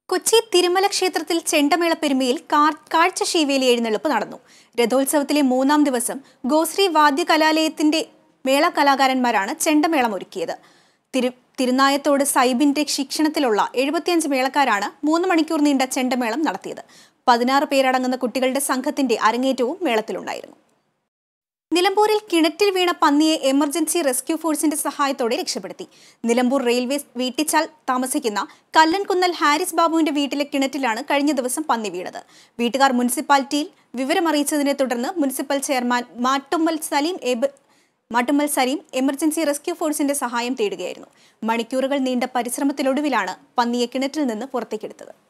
കൊച്ചി തിരുമല ക്ഷേത്രത്തിൽ ചെണ്ടമേള പെരുമയിൽ കാർ- കാഴ്ച ശീവേലി എഴുന്നള്ളിപ്പ് നടന്നു രഥോത്സവത്തിലെ മൂന്നാം ദിവസം ഗോശ്രീ വാദ്യകലാലയത്തിന്റെ മേള കലാകാരന്മാരാണ് ചെണ്ടമേളം ഒരുക്കിയത് തിരു തിരുനായത്തോട് സൈബിന്റെ ശിക്ഷണത്തിലുള്ള എഴുപത്തിയഞ്ച് മേളക്കാരാണ് മൂന്ന് മണിക്കൂർ നീണ്ട ചെണ്ടമേളം നടത്തിയത് പതിനാറ് പേരടങ്ങുന്ന കുട്ടികളുടെ സംഘത്തിന്റെ അരങ്ങേറ്റവും മേളത്തിലുണ്ടായിരുന്നു നിലമ്പൂരിൽ കിണറ്റിൽ വീണ പന്നിയെ എമർജൻസി റെസ്ക്യൂ ഫോഴ്സിന്റെ സഹായത്തോടെ രക്ഷപ്പെടുത്തി നിലമ്പൂർ റെയിൽവേ വീട്ടിച്ചാൽ താമസിക്കുന്ന കല്ലൻകുന്നൽ ഹാരിസ് ബാബുവിന്റെ വീട്ടിലെ കിണറ്റിലാണ് കഴിഞ്ഞ ദിവസം പന്നി വീണത് വീട്ടുകാർ മുനിസിപ്പാലിറ്റിയിൽ വിവരമറിയിച്ചതിനെ തുടർന്ന് മുനിസിപ്പൽ ചെയർമാൻ മാട്ടുമ്മൽ സലീം എബ് മാട്ടുമ്മൽ സലീം എമർജൻസി റെസ്ക്യൂ ഫോഴ്സിന്റെ സഹായം തേടുകയായിരുന്നു മണിക്കൂറുകൾ നീണ്ട പരിശ്രമത്തിനൊടുവിലാണ് പന്നിയെ കിണറ്റിൽ നിന്ന് പുറത്തേക്കെടുത്തത്